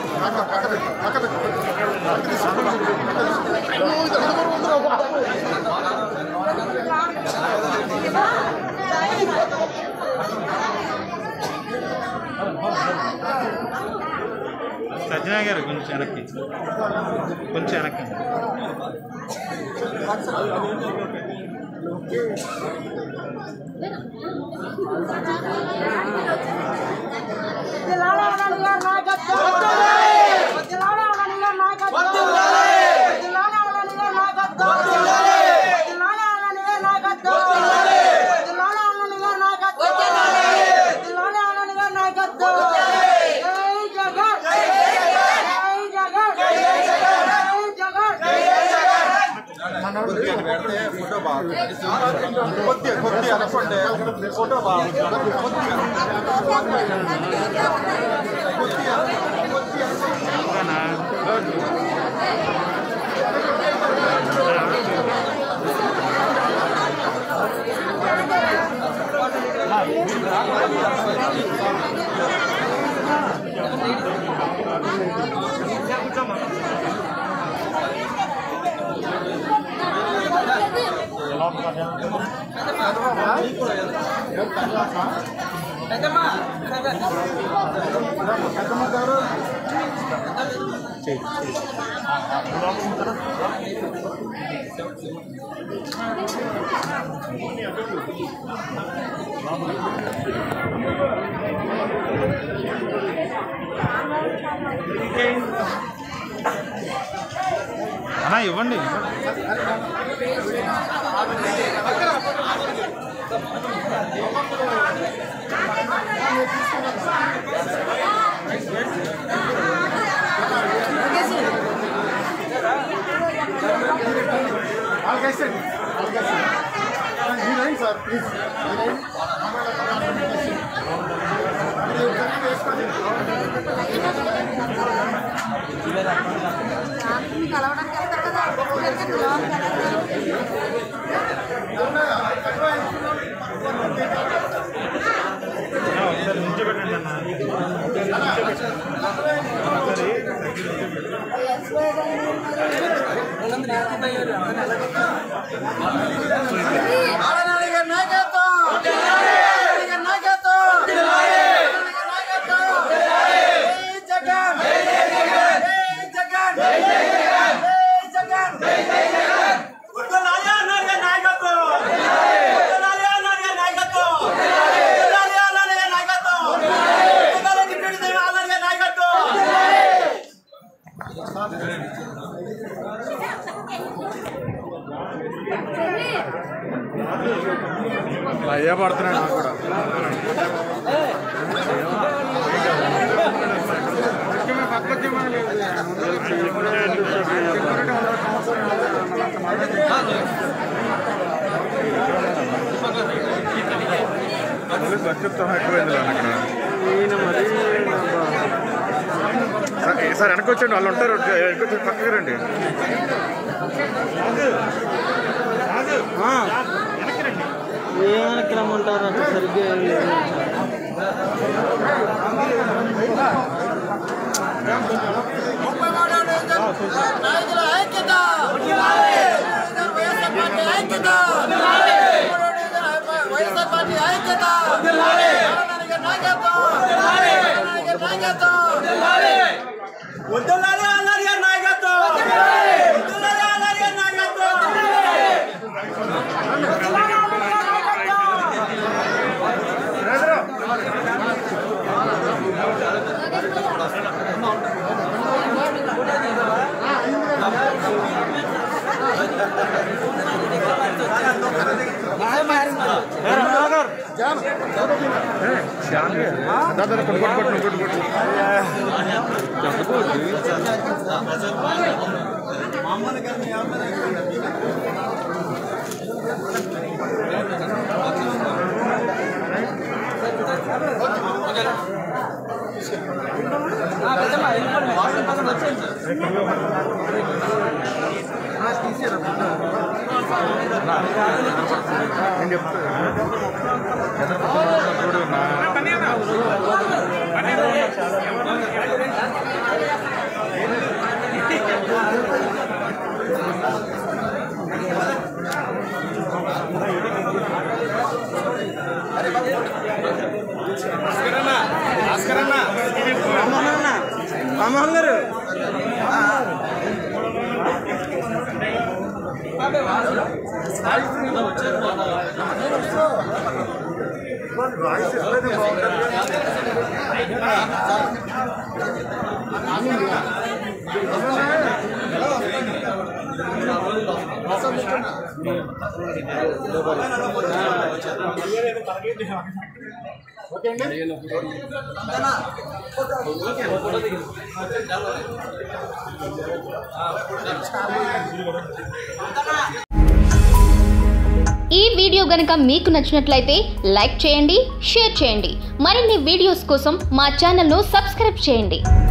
సజ్జనా గారు కొంచెం వెనక్కి కొంచెం వెనక్కి ఫోటో బాగుంది కొద్దిగా కొద్దిగా అనుకోండి ఫోటో బాగుంది అన్నా ఇవ్వండి సార్ ప్లీజ్ కలవడానికి వెళ్తారు కదా ఒకసారి నుంచోబెట్టండి అన్న అయ్యా పడుతున్నాడు నాకు కూడా చెప్తాం ఎక్కువైంది అక్కడ సార్ వెనక్కి వచ్చండి వాళ్ళు ఉంటారు వెనక్కి వచ్చి పక్కకి రండి ఏమైనా రమ్మంటారు అంటే సరిగ్గా ఏం లేదు. నాయకుల ఐక్యత వైఎస్ఆర్ పార్టీ ఐక్యత వైఎస్ఆర్ పార్టీ ఐక్యత నాయకత్వం నాయకత్వం వద్దులాలి అన్నారు గారి నాయకత్వం వద్దులాలి అన్నారు గారి నాయకత్వం దాదా కొట్టు కొట్టు కొట్టు కొట్టు నేను చెప్తాను చూడు నా రామ్మోహన్ గారు ఈ వీడియో గనుక మీకు నచ్చినట్లయితే లైక్ చేయండి షేర్ చేయండి మరిన్ని వీడియోస్ కోసం మా ఛానల్ను సబ్స్క్రైబ్ చేయండి